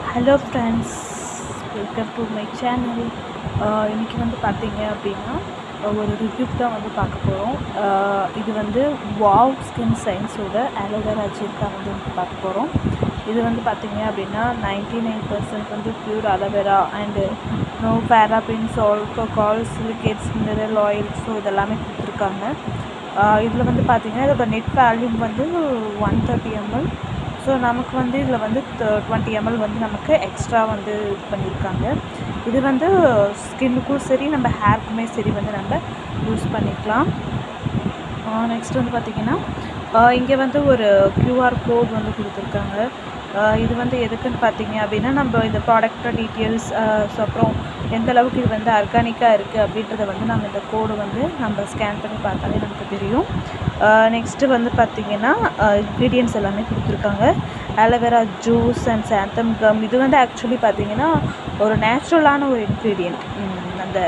hello friends welcome to my channel இன்றைக்கி வந்து பார்த்தீங்க அப்படின்னா ஒரு ரிவ்யூ தான் வந்து பார்க்க போகிறோம் இது வந்து வாவ் ஸ்கின் சயின்ஸோட ஆலோவேரா ஜெல் தான் வந்து வந்து பார்க்க போகிறோம் இது வந்து பார்த்தீங்க அப்படின்னா நைன்டி நைன் பர்சன்ட் வந்து pure aloe vera and no parabens alcohol silicates mineral oil so இதெல்லாமே கொடுத்துருக்காங்க இதில் வந்து பார்த்தீங்கன்னா இதோட நெட் வேல்யூம் வந்து ஒன் தேர்ட்டி எம்எல் ஸோ நமக்கு வந்து இதில் வந்து டுவெண்ட்டி எம்எல் வந்து நமக்கு எக்ஸ்ட்ரா வந்து இது பண்ணியிருக்காங்க இது வந்து ஸ்கின்னுக்கும் சரி நம்ம ஹேர்க்குமே சரி வந்து நம்ம யூஸ் பண்ணிக்கலாம் நெக்ஸ்ட் வந்து பார்த்திங்கன்னா இங்கே வந்து ஒரு க்யூஆர் கோட் வந்து கொடுத்துருக்காங்க இது வந்து எதுக்குன்னு பார்த்தீங்க அப்படின்னா நம்ம இந்த ப்ராடக்டோட டீட்டெயில்ஸ் ஸோ அப்புறம் எந்த அளவுக்கு இது வந்து ஆர்கானிக்காக இருக்குது அப்படின்றத வந்து நம்ம இந்த கோடு வந்து நம்ம ஸ்கேன் பண்ணி பார்த்தாலே நமக்கு தெரியும் நெக்ஸ்ட்டு வந்து பார்த்திங்கன்னா இன்க்ரீடியன்ஸ் எல்லாமே கொடுத்துருக்காங்க aloe vera juice and xanthan gum இது வந்து ஆக்சுவலி பார்த்திங்கன்னா ஒரு நேச்சுரலான ஒரு இன்க்ரீடியண்ட் அந்த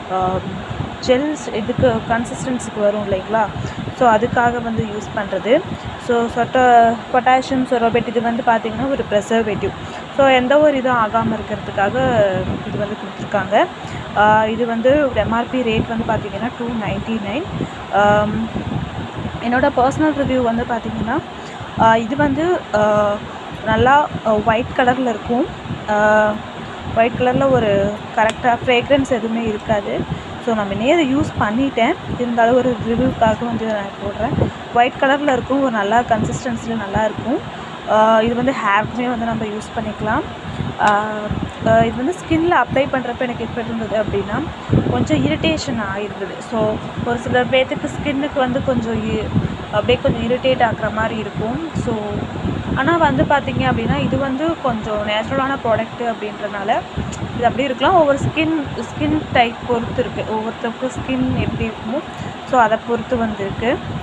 ஜெல்ஸ் இதுக்கு கன்சிஸ்டன்சிக்கு வரும் இல்லைங்களா ஸோ அதுக்காக வந்து யூஸ் பண்ணுறது ஸோ சொட்ட பொட்டாசியம் சொரோபேட் இது வந்து பார்த்திங்கன்னா ஒரு ப்ரெசர்வேட்டிவ் ஸோ எந்த ஒரு இதுவும் ஆகாமல் இருக்கிறதுக்காக இது வந்து கொடுத்துருக்காங்க இது வந்து எம்ஆர்பி ரேட் வந்து பார்த்திங்கன்னா டூ நைன்ட்டி நைன் என்னோடய பர்சனல் ரிவ்யூ வந்து பார்த்திங்கன்னா இது வந்து நல்லா ஒயிட் கலரில் இருக்கும் ஒயிட் கலரில் ஒரு கரெக்டாக ஃப்ரேக்ரன்ஸ் எதுவுமே இருக்காது ஸோ நம்ம இன்னே அதை யூஸ் பண்ணிட்டேன் இருந்தாலும் ஒரு ரிவ்யூக்காக வந்து நான் போடுறேன் ஒயிட் கலரில் இருக்கும் ஒரு நல்லா கன்சிஸ்டன்சியில் நல்லா இருக்கும் இது வந்து ஹேர்க்குமே வந்து நம்ம யூஸ் பண்ணிக்கலாம் இது வந்து ஸ்கின்னில் அப்ளை பண்ணுறப்ப எனக்கு எப்படி இருந்தது அப்படின்னா கொஞ்சம் இரிட்டேஷன் ஆகிருந்தது ஸோ ஒரு சில பேர்த்துக்கு ஸ்கின்னுக்கு வந்து கொஞ்சம் அப்படியே கொஞ்சம் இரிட்டேட் ஆகிற மாதிரி இருக்கும் ஸோ ஆனால் வந்து பார்த்திங்க அப்படின்னா இது வந்து கொஞ்சம் நேச்சுரலான ப்ராடக்ட்டு அப்படின்றனால இது அப்படி இருக்கலாம் ஒவ்வொரு ஸ்கின் ஸ்கின் டைப் பொறுத்து இருக்குது ஒவ்வொருத்தருக்கும் ஸ்கின் எப்படி இருக்குமோ ஸோ அதை பொறுத்து வந்து இருக்குது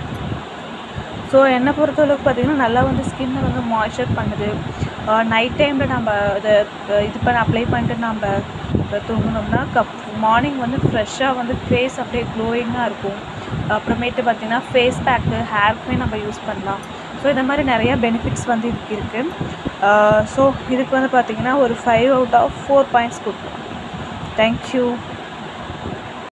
ஸோ என்னை பொறுத்தளவுக்கு பார்த்திங்கன்னா நல்லா வந்து ஸ்கின்னை வந்து மாய்ஸ்சர் பண்ணுது நைட் டைமில் நம்ம இதை இது பண்ண அப்ளை பண்ணிட்டு நம்ம தூங்கினோம்னா கப் மார்னிங் வந்து ஃப்ரெஷ்ஷாக வந்து ஃபேஸ் அப்படியே க்ளோயிங்காக இருக்கும் அப்புறமேட்டு பார்த்திங்கன்னா ஃபேஸ் பேக்கு ஹேர்க்குமே நம்ம யூஸ் பண்ணலாம் ஸோ இந்த மாதிரி நிறையா பெனிஃபிட்ஸ் வந்து இதுக்கு இருக்குது ஸோ இதுக்கு வந்து பார்த்திங்கன்னா ஒரு five out of four points கொடுக்கலாம் தேங்க்யூ